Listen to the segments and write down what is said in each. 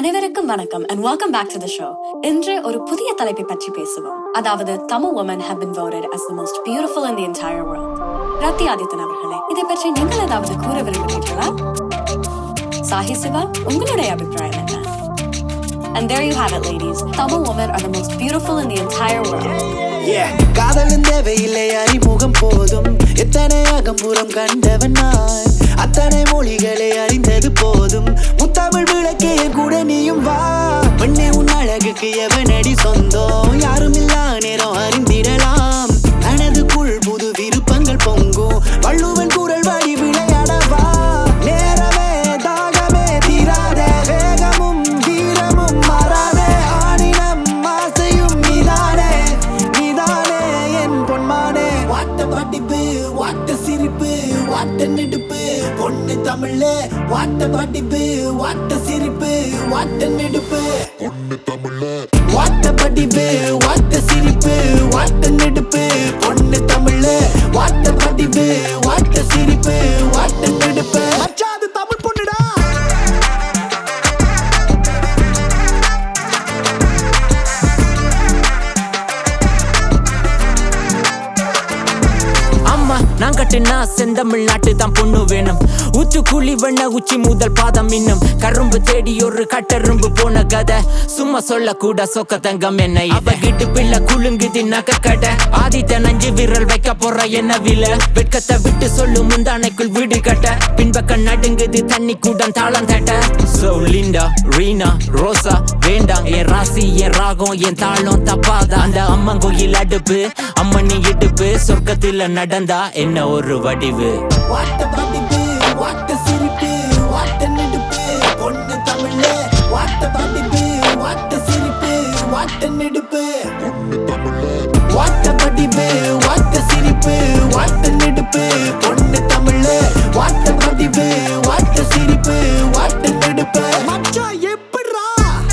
அனைவருக்கும் வணக்கம் and welcome back to the show. இன்று ஒரு புதிய தலைப்பை பற்றி பேசுவோம் அதாவது Tamil women have been voted as the most beautiful in the entire world. ரத்தி Adithan அவர்களே இதை பற்றி நீங்கள் ஏதாவது கூற விரும்புகிறீர்களா சாஹி சிவா உங்களுடைய அபிப்பிராயம் என்ன And there you have it, ladies. Tamil women are the most beautiful in the entire world. Yeah. காதலும் தேவையில்லை அறிமுகம் போதும் எத்தனை அகம்புறம் கண்டவன் நான் அத்தனை மொழிகளை அறிந்தது போதும் முத்தமிழ் விளக்கே என் கூட நீயும் வா பெண்ணே உன் அழகுக்கு எவனடி சொந்தம் யாரும் இல்லா நேரம் அறிந்திடலாம் மனதுக்குள் புது விருப்பங்கள் பொங்கும் வள்ளுவன் குரல் வழி விளையாடவா நேரமே தாகமே தீராத வேகமும் வீரமும் மாறாதே ஆணினம் ஆசையும் நீதானே நீதானே என் பொன்மானே வாட்ட படிப்பு வாட்ட சிரிப்பு வாட்ட நெடுப்பு பொண்ணு தமிழ்ல வாட்ட படிப்பு வாட்ட சிரிப்பு வாட்ட நெடுப்பு வாட்ட படிப்பு வாட்ட சிரிப்பு வாட்ட நெடுப்பு பொண்ணு தமிழ்ல வாட்ட படிப்பு வாட்ட சிரிப்பு வாட்ட நெடுப்பு மச்சாது தமிழ் பொண்ணுடா அம்மா நான் கட்டுனா செந்தமிழ் நாட்டு தான் பொண்ணு வேணும் ஊத்து கூலி வெண்ண உச்சி முதல் பாதம் இன்னும் கரும்பு தேடி ஒரு கட்டரும்பு போன கதை சும்மா சொல்ல கூட சொக்க தங்கம் என்ன அவ கிட்டு பிள்ளை குலுங்குது நகை கடை ஆதித்த நஞ்சு விரல் வைக்க போற என்ன வில வெட்கத்தை விட்டு சொல்லு முந்தானைக்குள் வீடு கட்ட பின்பக்கம் நடுங்குது தண்ணி கூடம் தாளம் தட்ட சோ லிண்டா ரீனா ரோசா வேண்டாம் என் ராசி என் ராகம் என் தாளம் தப்பாதா அந்த அம்மன் கோயில் அடுப்பு அம்மனி இடுப்பு சொர்க்கத்துல நடந்தா என்ன ஒரு வடிவு வாட்ட படிப்பு வாட்ட சிரிப்பு வாட்ட நெடுப்பு பொண்ணு தமிழ்ல வாட்ட படிப்பு வாட்ட சிரிப்பு வாட்ட நெடுப்பு வாட்ட படிப்பு வாட்ட சிரிப்பு வாட்ட நெடுப்பு பொண்ணு தமிழ்ல வாட்ட படிப்பு வாட்ட சிரிப்பு வாட்ட நெடுப்பு மச்சான் எப்படிரா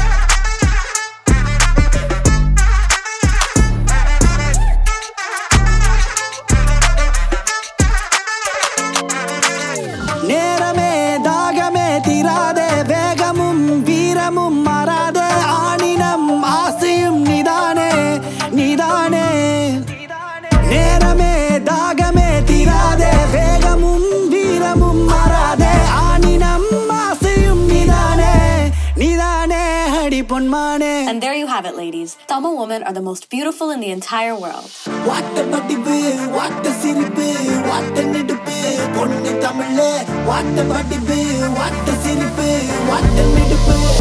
நேரமே தாகமே தீராதே வேகமும் வீரமும் மாறாதே ஆணினம் ஆசையும் நீதானே நீதானே நேரமே தாகமே தீராதே வேகமும் வீரமும் மாறாதே ஆணினம் ஆசையும் நீதானே நீதானே அடி பொன்மானே And there you have it, ladies. Tamil women are the most beautiful in the entire world. வாட்ட படிப்பு வாட்ட சிரிப்பு வாட்ட நெடுப்பு பொண்ணு தமிழ்ல வாட்ட படிப்பு வாட்ட சிரிப்பு வாட்ட நெடுப்பு